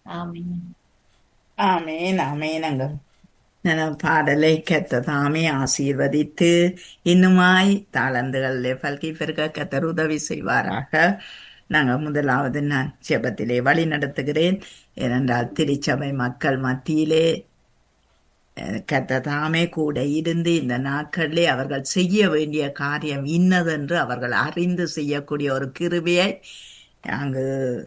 ஆமென் ஆமேன் ஆமேனங்க நல்ல பாடலை கத்த தாமே ஆசீர்வதித்து இன்னுமாய் தாளந்துகளிலே பல்கி பெருக கத்தர் உதவி செய்வாராக நாங்கள் முதலாவது நான் ஜெபத்திலே வழி நடத்துகிறேன் ஏனென்றால் திருச்சபை மக்கள் மத்தியிலே அஹ், கர்த்தர் தாமே கூட இருந்து இந்த நாட்களிலே அவர்கள் செய்ய வேண்டிய காரியம் இன்னதென்று அவர்கள் அறிந்து செய்யக்கூடிய ஒரு கிருபையை அங்கு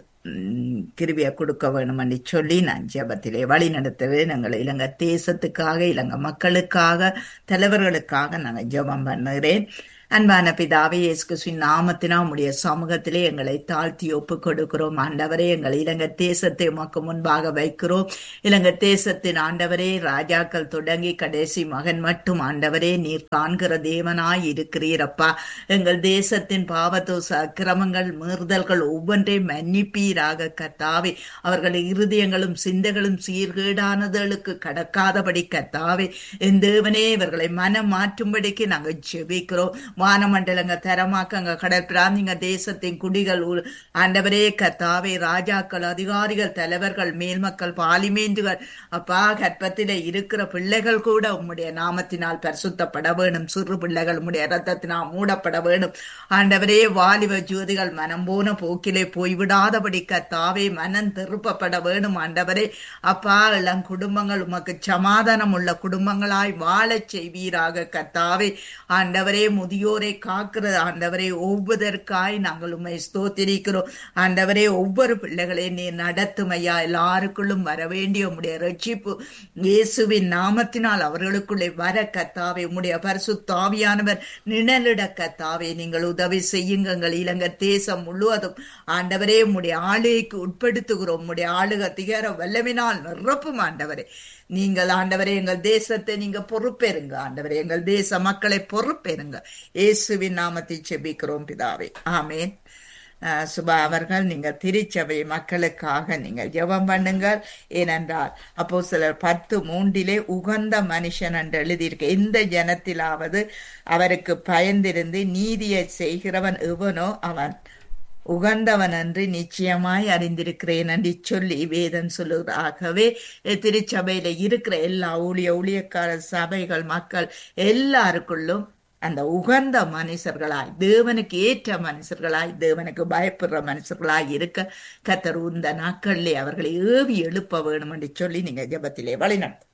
ம், கிருபையை கொடுக்க வேணும் என்று சொல்லி நான் ஜெபத்திலே வழி நடத்தவே நாங்கள் இலங்கை தேசத்துக்காக இலங்கை மக்களுக்காக தலைவர்களுக்காக நாங்கள் ஜெபம் பண்ணுகிறேன் அன்பான பிதாவே இயேசு கிறிஸ்துவின் நாமத்தினா உம்முடைய சமூகத்திலே எங்களை தாழ்த்தி ஒப்பு கொடுக்கிறோம் ஆண்டவரே எங்கள் இலங்கை தேசத்தை உமக்கு முன்பாக வைக்கிறோம் இலங்கை தேசத்தின் ஆண்டவரே ராஜாக்கள் தொடங்கி கடைசி மகன் மட்டும் ஆண்டவரே நீர் காண்கிற தேவனாய் இருக்கிறீரப்பா எங்கள் தேசத்தின் பாவதோச அக்கிரமங்கள் மீறுதல்கள் ஒவ்வொன்றையும் மன்னிப்பீராக கத்தாவே அவர்கள் இருதயங்களும் சிந்தைகளும் சீர்கேடானதலுக்கு கடக்காதபடி கத்தாவே என் தேவனே இவர்களை மனம் மாற்றும்படிக்கு நாங்கள் ஜெபிக்கிறோம் வானமண்டலங்க தரமாக்கங்க கடற்பிராந்திங்க தேசத்தின் குடிகள் உ- ஆண்டவரே கத்தாவே ராஜாக்கள் அதிகாரிகள் தலைவர்கள் மேல்மக்கள் பாலிமேந்துகள் அப்பா கற்பத்திலே இருக்கிற பிள்ளைகள் கூட உம்முடைய நாமத்தினால் பரிசுத்தப்பட வேணும் சிறு பிள்ளைகள் உம்முடைய ரத்தத்தினால் மூடப்பட வேணும் ஆண்டவரே வாலிப ஜோதிகள் மனம் போன போக்கிலே போய்விடாதபடி கத்தாவே மனம் திருப்பப்பட வேணும் ஆண்டவரே அப்பா இளம் குடும்பங்கள் உமக்கு சமாதானம் உள்ள குடும்பங்களாய் வாழச் செய்வீராக கத்தாவே ஆண்டவரே முதியோரை காக்கிற ஆண்டவரே ஒவ்வொருவதற்காய் நாங்கள் உம்மை ஸ்தோத்திரிக்கிறோம் ஆண்டவரே ஒவ்வொரு பிள்ளைகளை நீ நடத்தும் ஐயா எல்லாருக்குள்ளும் வர வேண்டிய உம்முடைய ரட்சிப்பு இயேசுவின் நாமத்தினால் அவர்களுக்குள்ளே வர கத்தாவே உம்முடைய பரிசுத்தாவியானவர் நிழலிட கத்தாவே நீங்கள் உதவி செய்யுங்க எங்கள் இலங்கை தேசம் முழுவதும் ஆண்டவரே உம்முடைய ஆளுகைக்கு உட்படுத்துகிறோம் உம்முடைய ஆளுக திகர வல்லவினால் நிரப்பும் ஆண்டவரே நீங்கள் ஆண்டவரே எங்கள் தேசத்தை நீங்க பொறுப்பேறுங்க ஆண்டவரே எங்கள் தேச மக்களை பொறுப்பேறுங்க இயேசுவின் நாமத்தை செபிக்கிறோம் பிதாவே ஆமேன் அஹ் சுபா அவர்கள் நீங்கள் திருச்சபை மக்களுக்காக நீங்கள் ஜெபம் பண்ணுங்கள் ஏனென்றால் அப்போ சிலர் பத்து மூன்றிலே உகந்த மனுஷன் என்று எழுதியிருக்க எந்த ஜனத்திலாவது அவருக்கு பயந்திருந்து நீதியை செய்கிறவன் எவனோ அவன் உகந்தவன் என்று நிச்சயமாய் அறிந்திருக்கிறேன் என்று சொல்லி வேதம் சொல்லுவதாகவே திருச்சபையில இருக்கிற எல்லா ஊழிய ஊழியக்கார சபைகள் மக்கள் எல்லாருக்குள்ளும் அந்த உகந்த மனுஷர்களாய் தேவனுக்கு ஏற்ற மனுஷர்களாய் தேவனுக்கு பயப்படுற மனுஷர்களாய் இருக்க கத்தர் இந்த நாட்களிலே அவர்களை ஏவி எழுப்ப வேணும் என்று சொல்லி நீங்க ஜெபத்திலே வழிநடத்தும்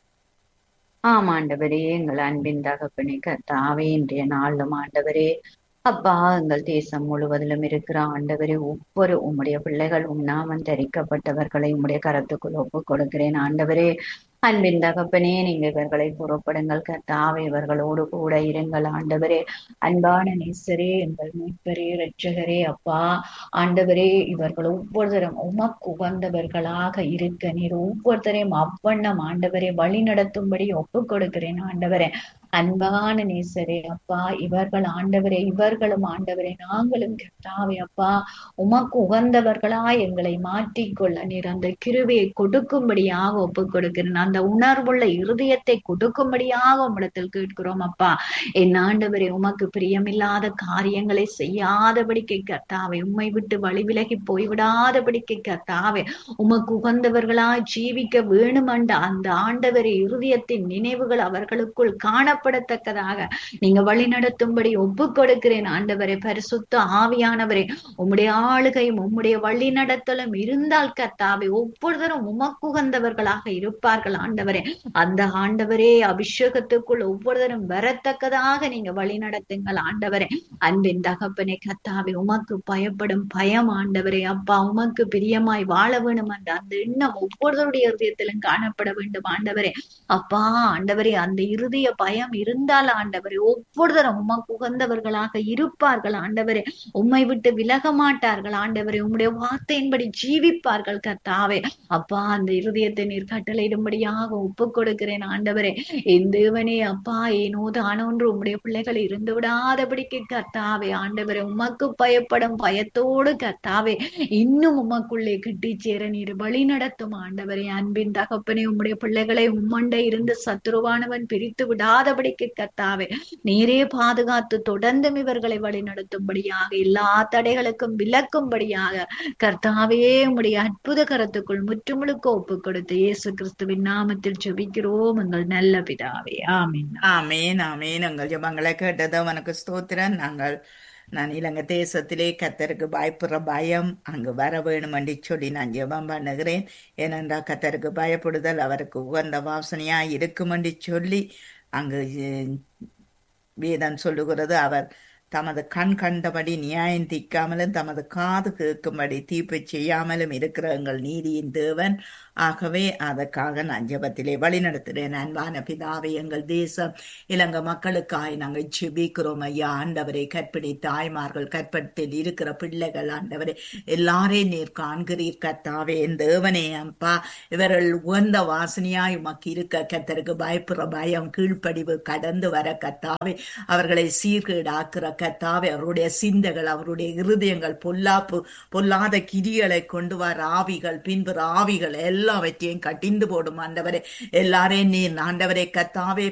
ஆம் ஆண்டவரே எங்கள் அன்பின் தகப்பனே கர்த்தாவே இன்றைய நாளும் ஆண்டவரே அப்பா எங்கள் தேசம் முழுவதிலும் இருக்கிற ஆண்டவரே ஒவ்வொரு உம்முடைய பிள்ளைகள் உம் நாமம் தரிக்கப்பட்டவர்களை உம்முடைய கரத்துக்குள் ஒப்பு கொடுக்கிறேன் ஆண்டவரே அன்பின் தகப்பனே நீங்க இவர்களை புறப்படுங்கள் கர்த்தாவே இவர்களோடு கூட இருங்கள் ஆண்டவரே அன்பான நேசரே எங்கள் மீட்பரே இரட்சகரே அப்பா ஆண்டவரே இவர்கள் ஒவ்வொருத்தரும் உமக்கு உகந்தவர்களாக இருக்க நீர் ஒவ்வொருத்தரையும் அவ்வண்ணம் ஆண்டவரே வழி நடத்தும்படி ஒப்பு கொடுக்கிறேன் ஆண்டவரே அன்பான நேசரே அப்பா இவர்கள் ஆண்டவரே இவர்களும் ஆண்டவரே நாங்களும் கர்த்தாவே அப்பா உமக்கு உகந்தவர்களாய் எங்களை மாற்றிக்கொள்ள நீர் அந்த கிருவையை கொடுக்கும்படியாக ஒப்பு கொடுக்கிறேன் அந்த உணர்வுள்ள இருதயத்தை கொடுக்கும்படியாக உம்மிடத்தில் கேட்கிறோம் அப்பா என் ஆண்டவரே உமக்கு பிரியமில்லாத காரியங்களை செய்யாதபடிக்கு கர்த்தாவே உம்மை விட்டு வழி விலகி போய்விடாதபடிக்கு கர்த்தாவே உமக்கு உகந்தவர்களாய் ஜீவிக்க வேணுமென்ற அந்த ஆண்டவரே இருதயத்தின் நினைவுகள் அவர்களுக்குள் காணப்படத்தக்கதாக நீங்க வழி நடத்தும்படி ஒப்பு கொடுக்கிறேன் ஆண்டவரே பரிசுத்த ஆவியானவரே உம்முடைய ஆளுகையும் உம்முடைய வழி நடத்தலும் இருந்தால் கர்த்தாவே ஒவ்வொருத்தரும் உமக்குகந்தவர்களாக இருப்பார்கள் ஆண்டவரே அந்த ஆண்டவரே அபிஷேகத்துக்குள் ஒவ்வொருத்தரும் வரத்தக்கதாக நீங்க வழி நடத்துங்கள் ஆண்டவரே அன்பின் தகப்பனே கத்தாவே உமக்கு பயப்படும் பயம் ஆண்டவரே அப்பா உமக்கு பிரியமாய் வாழ வேணும் என்ற அந்த எண்ணம் ஒவ்வொருத்தருடைய இருதயத்திலும் காணப்பட வேண்டும் ஆண்டவரே அப்பா ஆண்டவரே அந்த இருதய பயம் இருந்தால் ஆண்டவரே ஒவ்வொருத்தரும் உமக்கு உகந்தவர்களாக இருப்பார்கள் ஆண்டவரே உம்மை விட்டு விலக மாட்டார்கள் ஆண்டவரே உம்முடைய வார்த்தையின்படி ஜீவிப்பார்கள் கர்த்தாவே அப்பா அந்த இருதயத்தை நீர் கட்டளையிடும்படியாக ஒப்பு கொடுக்கிறேன் ஆண்டவரே என் தேவனே அப்பா ஏனோ தானொன்று உம்முடைய பிள்ளைகள் இருந்து விடாதபடிக்கு கர்த்தாவே ஆண்டவரே உமக்கு பயப்படும் பயத்தோடு கர்த்தாவே இன்னும் உமக்குள்ளே கிட்டி சேர நீர் வழி நடத்தும் ஆண்டவரே அன்பின் தகப்பனே உம்முடைய பிள்ளைகளை உம்மண்டை இருந்து சத்துருவானவன் பிரித்து விடாதபடி வராதபடிக்கு கத்தாவே நீரே பாதுகாத்து தொடர்ந்தும் இவர்களை வழிநடத்தும்படியாக எல்லா தடைகளுக்கும் விலக்கும்படியாக கர்த்தாவே உம்முடைய அற்புத கரத்துக்குள் முற்றுமுழுக்க ஒப்பு கொடுத்து இயேசு கிறிஸ்துவின் நாமத்தில் ஜெபிக்கிறோம் எங்கள் நல்ல பிதாவே ஆமென் ஆமேன் ஆமேன் எங்கள் ஜெபங்களை கேட்டது அவனுக்கு ஸ்தோத்திரம் நாங்கள் நான் இலங்கை தேசத்திலே கத்தருக்கு பயப்படுற பயம் அங்கு வர வேணும் என்று சொல்லி நான் ஜெபம் பண்ணுகிறேன் ஏனென்றால் கத்தருக்கு பயப்படுதல் அவருக்கு உகந்த வாசனையா இருக்கும் என்று சொல்லி அங்கு அஹ், வேதம் சொல்லுகிறது அவர் தமது கண் கண்டபடி நியாயம் தீர்க்காமலும் தமது காது கேட்கும்படி தீர்ப்பு செய்யாமலும் இருக்கிற எங்கள் நீதியின் தேவன் ஆகவே அதற்காக நான் ஜெபத்திலே வழி நடத்துகிறேன் அன்பான பிதாவை எங்கள் தேசம் இலங்கை மக்களுக்காய் நாங்கள் ஜெபிக்கிறோம் ஐயா ஆண்டவரை கற்பிணி தாய்மார்கள் கற்பத்தில் இருக்கிற பிள்ளைகள் ஆண்டவரை எல்லாரையும் நீர் காண்கிறீர் கத்தாவே என் தேவனே அப்பா இவர்கள் உகந்த வாசனையாய் உமக்கு இருக்க கத்தருக்கு பயப்படுற பயம் கீழ்ப்படிவு கடந்து வர கத்தாவே அவர்களை சீர்கேடாக்குற கத்தாவே அவருடைய சிந்தைகள் அவருடைய இருதயங்கள் பொல்லாப்பு பொல்லாத கிரிகளை கொண்டு வர ஆவிகள் பின்பு ஆவிகள் எல்லாவற்றையும் கட்டிந்து போடும் ஆண்டவரே எல்லாரையும் நீர் ஆண்டவரே கத்தாவே